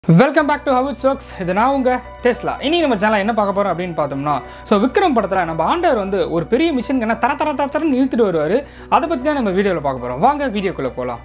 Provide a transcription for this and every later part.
welcome back to how it's works இது நான் உங்க டெஸ்லா இனி நம்ம சேனல் என்ன பார்க்க போறோம் அப்படின்னு பார்த்தோம்னா ஸோ விக்ரம் படத்தில் நம்ம ஆண்டவர் வந்து ஒரு பெரிய மிஷின் கண்ண தர தர தர தரன்னு இழுத்துட்டு வருவார் அதை பற்றி தான் நம்ம வீடியோவில் பார்க்க போகிறோம் வாங்க வீடியோக்குள்ளே போகலாம்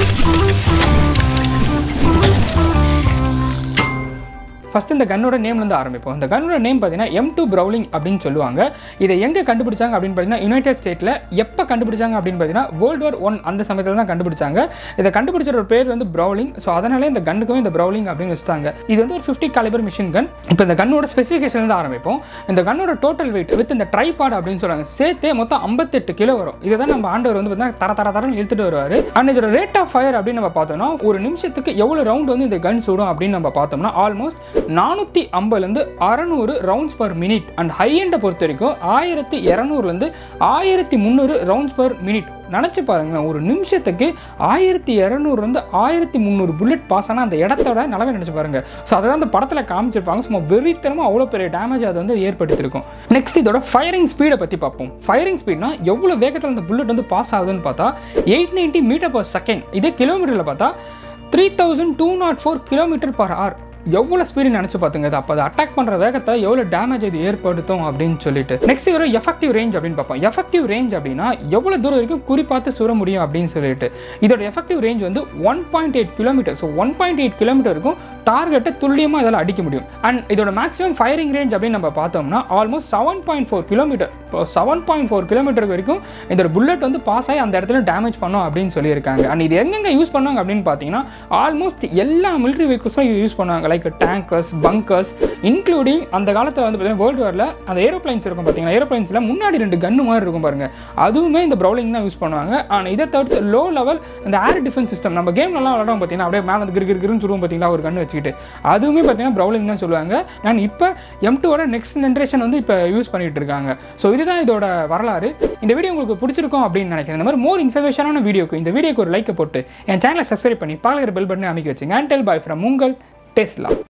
ஃபஸ்ட் இந்த கன்னோட நேம்லேருந்து ஆரம்பிப்போம் இந்த கன்னோட நேம் பார்த்தீங்கன்னா எம் டூ ப்ரௌலிங் அப்படின்னு சொல்லுவாங்க இதை எங்கே கண்டுபிடிச்சாங்க அப்படின்னு பார்த்தீங்கன்னா யுனைடெட் ஸ்டேட்டில் எப்போ கண்டுபிடிச்சாங்க அப்படின்னு பார்த்தீங்கன்னா வேர்ல்டு வார் ஒன் அந்த சமயத்தில் தான் கண்டுபிடிச்சாங்க இதை கண்டுபிடிச்ச ஒரு பேர் வந்து ப்ரௌலிங் ஸோ அதனால இந்த கன்னுக்கும் இந்த ப்ரௌலிங் அப்படின்னு வச்சுட்டாங்க இது வந்து ஒரு ஃபிஃப்டி காலிபர் மிஷின் கன் இப்போ இந்த கன்னோட ஸ்பெசிஃபிகேஷன்லேருந்து ஆரம்பிப்போம் இந்த கன்னோட டோட்டல் வெயிட் வித் இந்த ட்ரைபாட் அப்படின்னு சொல்லுவாங்க சேர்த்தே மொத்தம் ஐம்பத்தெட்டு கிலோ வரும் இதை தான் நம்ம ஆண்டவர் வந்து பார்த்தீங்கன்னா தர தர தரன்னு இழுத்துட்டு வருவார் அண்ட் இதோட ரேட் ஆஃப் ஃபயர் அப்படின்னு நம்ம பார்த்தோம்னா ஒரு நிமிஷத்துக்கு எவ்வளோ ரவுண்ட் வந்து இந்த கன் சுடும் அப்படின்னு நம்ம பார்த்தோம்னா ஆல்மோஸ்ட் நானூற்றி ஐம்பதுலேருந்து அறநூறு rounds per minute and high எண்டை பொறுத்த வரைக்கும் ஆயிரத்தி இரநூறுலேருந்து ஆயிரத்தி முந்நூறு ரவுண்ட்ஸ் பர் மினிட் நினச்சி பாருங்களேன் ஒரு நிமிஷத்துக்கு ஆயிரத்தி இரநூறுலேருந்து ஆயிரத்தி முந்நூறு புல்லட் பாஸ் ஆனால் அந்த இடத்தோட நிலமை நினச்சி பாருங்க ஸோ அதை தான் அந்த படத்தில் காமிச்சிருப்பாங்க சும்மா வெறித்தனமாக அவ்வளோ பெரிய டேமேஜ் அது வந்து ஏற்படுத்தியிருக்கும் நெக்ஸ்ட் இதோட ஃபயரிங் ஸ்பீடை பற்றி பார்ப்போம் ஃபயரிங் ஸ்பீட்னா எவ்வளோ வேகத்தில் அந்த புல்லட் வந்து பாஸ் ஆகுதுன்னு பார்த்தா eight ninety meter per second இதே கிலோமீட்டரில் பார்த்தா three thousand two not four kilometer per hour எவ்வளோ ஸ்பீடு நினச்சி பார்த்துங்க இது அப்போ அதை அட்டாக் பண்ணுற வேகத்தை எவ்வளோ டேமேஜ் இது ஏற்படுத்தும் அப்படின்னு சொல்லிட்டு நெக்ஸ்ட் ஒரு எஃபெக்டிவ் ரேஞ்ச் அப்படின்னு பார்ப்போம் எஃபெக்டிவ் ரேஞ்ச் அப்படின்னா எவ்வளோ தூரம் வரைக்கும் குறிப்பாத்து சுட முடியும் அப்படின்னு சொல்லிட்டு இதோட எஃபெக்டிவ் ரேஞ்ச் வந்து one point eight kilometer so one point eight kilometer இருக்கும் டார்கெட்டை துல்லியமாக இதில் அடிக்க முடியும் அண்ட் இதோட மேக்ஸிமம் ஃபயரிங் ரேஞ்ச் அப்படின்னு நம்ம பார்த்தோம்னா almost seven point four kilometer இப்போ செவன் பாயிண்ட் ஃபோர் கிலோமீட்டர் வரைக்கும் இதோட புல்லட் வந்து பாஸ் ஆகி அந்த இடத்துல டேமேஜ் பண்ணும் அப்படின்னு சொல்லியிருக்காங்க அண்ட் இது எங்கெங்கே யூஸ் பண்ணுவாங்க அப்படின்னு பார்த்தீங்கன்னா ஆல்மோஸ்ட் எல்லா மிலிட்ரி வெஹிக்கிள்ஸும் யூஸ் பண்ணுவாங்க லைக் டேங்கர்ஸ் பங்கர்ஸ் இன்க்ளூடிங் அந்த காலத்தில் வந்து பார்த்தீங்கன்னா வேர்ல்டு வாரில் அந்த ஏரோப்ளைன்ஸ் இருக்கும் பார்த்தீங்கன்னா ஏரோப்ளைன்ஸில் முன்னாடி ரெண்டு கன்று மாதிரி இருக்கும் பாருங்க அதுவுமே இந்த ப்ரௌலிங் தான் யூஸ் பண்ணுவாங்க ஆனால் இதை தவிர்த்து லோ லெவல் இந்த ஏர் டிஃபென்ஸ் சிஸ்டம் நம்ம கேம்லலாம் விளாடும் பார்த்தீங்கன்னா அப்படியே மேலே வந்து கிரு கிரு கிருன்னு சொல்லுவோம் பார்த்தீங்களா ஒரு கன்று வச்சுக்கிட்டு அதுவுமே பார்த்தீங்கன்னா ப்ரௌலிங் தான் சொல்லுவாங்க அண்ட் இப்போ எம் டூவோட நெக்ஸ்ட் ஜென்ரேஷன் வந்து இப்போ யூஸ் பண்ணிட்டு இருக்காங்க ஸோ இதுதான் இதோட வரலாறு இந்த வீடியோ உங்களுக்கு பிடிச்சிருக்கும் அப்படின்னு நினைக்கிறேன் இந்த மாதிரி மோர் இன்ஃபர்மேஷனான வீடியோக்கு இந்த வீடியோக்கு ஒரு லைக்கை போட்டு என் சேனலை சப்ஸ்கிரைப் பண்ணி பாலகர் பெல் பட்டனை அமைக்க வச்சுங்க அண்ட் டெல் பாய் ஃப்ரம் உங்கள் டெஸ்லா